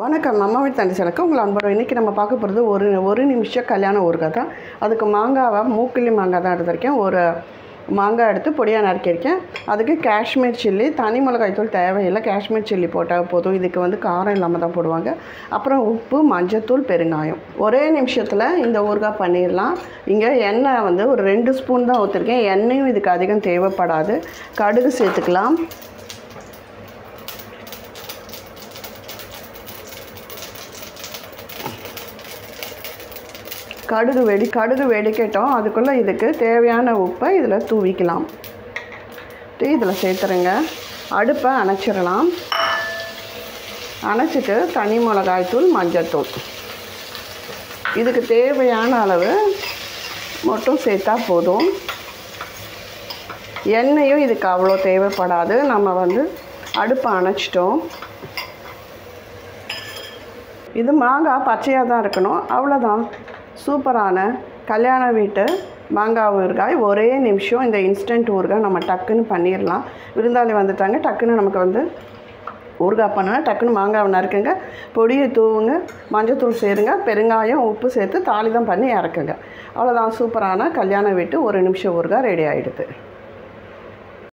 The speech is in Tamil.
வணக்கம் நம்ம வீட்டு தண்டி சலக்கு உங்களை அன்போட இன்றைக்கி நம்ம பார்க்க போகிறது ஒரு ஒரு நிமிஷம் கல்யாண ஊறுகாய் தான் அதுக்கு மாங்காவை மூக்கிலி மாங்காய் தான் எடுத்திருக்கேன் ஒரு மாங்காய் எடுத்து பொடியாக நறுக்கியிருக்கேன் அதுக்கு காஷ்மீர் சில்லி தனி மிளகாய் தூள் தேவையில்லை காஷ்மீர் சில்லி போட்டால் போதும் இதுக்கு வந்து காரம் இல்லாமல் தான் போடுவாங்க அப்புறம் உப்பு மஞ்சத்தூள் பெருங்காயம் ஒரே நிமிஷத்தில் இந்த ஊறுகாய் பண்ணிடலாம் இங்கே எண்ணெய் வந்து ஒரு ரெண்டு ஸ்பூன் தான் ஊற்றிருக்கேன் எண்ணெயும் இதுக்கு அதிகம் தேவைப்படாது கடுகு சேர்த்துக்கலாம் கடுகு வெடி கடுகு வெடிக்கட்டும் அதுக்குள்ளே இதுக்கு தேவையான உப்பை இதில் தூவிக்கலாம் தூ இதில் சேர்த்துருங்க அடுப்பை அணைச்சிடலாம் அணைச்சிட்டு தனி மிளகாய்த்தூள் மஞ்சத்தூள் இதுக்கு தேவையான அளவு மட்டும் சேர்த்தா போதும் எண்ணெயும் இதுக்கு அவ்வளோ தேவைப்படாது நம்ம வந்து அடுப்பை அணைச்சிட்டோம் இது மாங்காய் பச்சையாக தான் இருக்கணும் அவ்வளோதான் சூப்பரான கல்யாண வீட்டு மாங்காய் ஊறுகாய் ஒரே நிமிஷம் இந்த இன்ஸ்டன்ட் ஊறுகாய் நம்ம டக்குன்னு பண்ணிடலாம் விருந்தாளி வந்துட்டாங்க டக்குன்னு நமக்கு வந்து ஊறுகாய் பண்ணால் டக்குன்னு மாங்காவை நறுக்குங்க பொடியை தூவுங்க மஞ்சத்தூள் சேருங்க பெருங்காயம் உப்பு சேர்த்து தாளிதம் பண்ணி இறக்குங்க அவ்வளோதான் சூப்பரான கல்யாண வீட்டு ஒரு நிமிஷம் ஊறுகாய் ரெடி ஆகிடுது